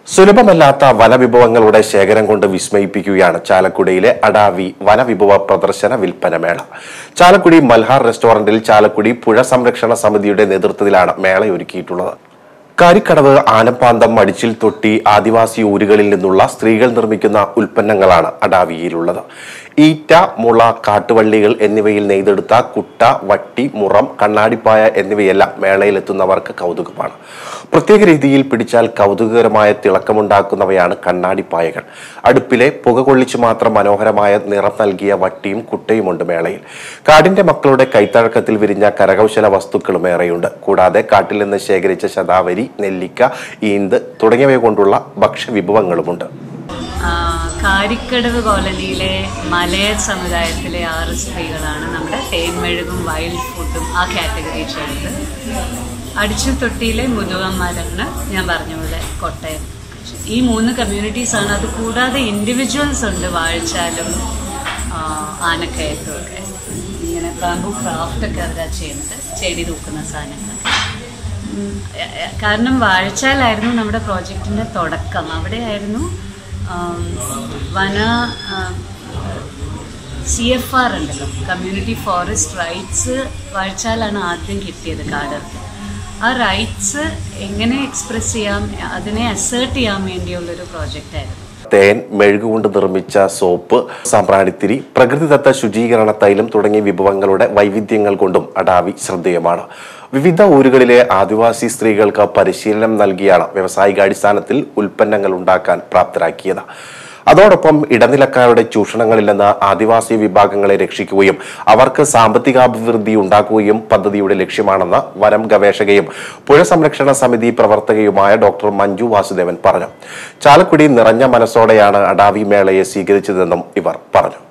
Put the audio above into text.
സുലഭമല്ലാത്ത വനവിഭവങ്ങളുടെ ശേഖരം കൊണ്ട് വിസ്മയിപ്പിക്കുകയാണ് ചാലക്കുടിയിലെ അടാവി വനവിഭവ പ്രദർശന വിൽപ്പന മേള ചാലക്കുടി മൽഹാർ റെസ്റ്റോറന്റിൽ ചാലക്കുടി പുഴ സംരക്ഷണ സമിതിയുടെ നേതൃത്വത്തിലാണ് മേള ഒരുക്കിയിട്ടുള്ളത് കാരിക്കടവ് ആനപ്പാന്തം മടിച്ചിൽ തൊട്ടി ആദിവാസി ഊരുകളിൽ നിന്നുള്ള സ്ത്രീകൾ നിർമ്മിക്കുന്ന ഉൽപ്പന്നങ്ങളാണ് അടാവിയിലുള്ളത് ഈറ്റ മുള കാട്ടുവള്ളികൾ എന്നിവയിൽ നെയ്തെടുത്ത കുട്ട വട്ടി മുറം കണ്ണാടിപ്പായ എന്നിവയെല്ലാം മേളയിലെത്തുന്നവർക്ക് കൗതുകമാണ് പ്രത്യേക രീതിയിൽ പിടിച്ചാൽ കൗതുകകരമായ തിളക്കമുണ്ടാക്കുന്നവയാണ് കണ്ണാടിപ്പായകൾ അടുപ്പിലെ പുക കൊള്ളിച്ചു മാത്രം മനോഹരമായ നിറം നൽകിയ വട്ടിയും കുട്ടയുമുണ്ട് മേളയിൽ കാടിന്റെ മക്കളുടെ കൈത്തഴക്കത്തിൽ വിരിഞ്ഞ കരകൗശല വസ്തുക്കളും ഏറെയുണ്ട് കൂടാതെ കാട്ടിൽ നിന്ന് ശേഖരിച്ച ശതാവരി നെല്ലിക്ക ഈന്ത് തുടങ്ങിയവ കൊണ്ടുള്ള ഭക്ഷ്യവിഭവങ്ങളുമുണ്ട് ആ, കാരിക്കടവ് കോളനിയിലെ മലയർ സമുദായത്തിലെ ആറ് സ്ത്രീകളാണ് നമ്മുടെ തേൻമെഴുകും വൈൽഡ് ഫുഡും ആ കാറ്റഗറി ചെയ്യുന്നത് അടിച്ചു തൊട്ടിയിലെ മുതുകന്മാരാണ് ഞാൻ പറഞ്ഞ പോലെ കോട്ടയം ഈ മൂന്ന് കമ്മ്യൂണിറ്റീസ് ആണ് അത് കൂടാതെ ഇൻഡിവിജ്വൽസ് ഉണ്ട് വാഴച്ചാലും ആ, ആനക്കയത്തും ഒക്കെ ഇങ്ങനെ ബാമ്പു ക്രാഫ്റ്റ് ഒക്കെ അവരാ ചെയ്യുന്നത് ചെടി തൂക്കുന്ന സാധനങ്ങളൊക്കെ ഉം, എ- എ- കാരണം വാഴച്ചാലായിരുന്നു നമ്മുടെ പ്രോജക്റ്റിന്റെ തുടക്കം അവിടെയായിരുന്നു ആം, വന സി എഫ് ആർ ഉണ്ടല്ലോ കമ്മ്യൂണിറ്റി ഫോറസ്റ്റ് റൈറ്റ്സ് വാഴച്ചാലാണ് ആദ്യം കിട്ടിയത് കാടർക്ക് ആ റൈറ്റ്സ് എങ്ങനെ എക്സ്പ്രസ് ചെയ്യാം അതിനെ അസേർട്ട് ചെയ്യാൻ വേണ്ടിയുള്ളൊരു പ്രോജക്റ്റായിരുന്നു തേൻ മെഴുകുകൊണ്ട് നിർമ്മിച്ച സോപ്പ് സാമ്പ്രാണിത്തിരി പ്രകൃതിദത്ത ശുചീകരണ തൈലം തുടങ്ങിയ വിഭവങ്ങളുടെ വൈവിധ്യങ്ങൾ കൊണ്ടും അടാവി ശ്രദ്ധേയമാണ് വിവിധ ഊരുകളിലെ ആദിവാസി സ്ത്രീകൾക്ക് പരിശീലനം നൽകിയാണ് വ്യാവസായികാടിസ്ഥാനത്തിൽ ഉൽപ്പന്നങ്ങൾ ഉണ്ടാക്കാൻ പ്രാപ്തരാക്കിയത് അതോടൊപ്പം ഇടനിലക്കാരുടെ ചൂഷണങ്ങളിൽ നിന്ന് ആദിവാസി വിഭാഗങ്ങളെ രക്ഷിക്കുകയും അവർക്ക് സാമ്പത്തികാഭിവൃദ്ധി ഉണ്ടാക്കുകയും പദ്ധതിയുടെ ലക്ഷ്യമാണെന്ന് വനം ഗവേഷകയും പുഴ സംരക്ഷണ സമിതി പ്രവർത്തകയുമായ ഡോക്ടർ മഞ്ജു വാസുദേവൻ പറഞ്ഞു ചാലക്കുടി നിറഞ്ഞ മനസ്സോടെയാണ് അടാവി മേളയെ സ്വീകരിച്ചതെന്നും ഇവർ പറഞ്ഞു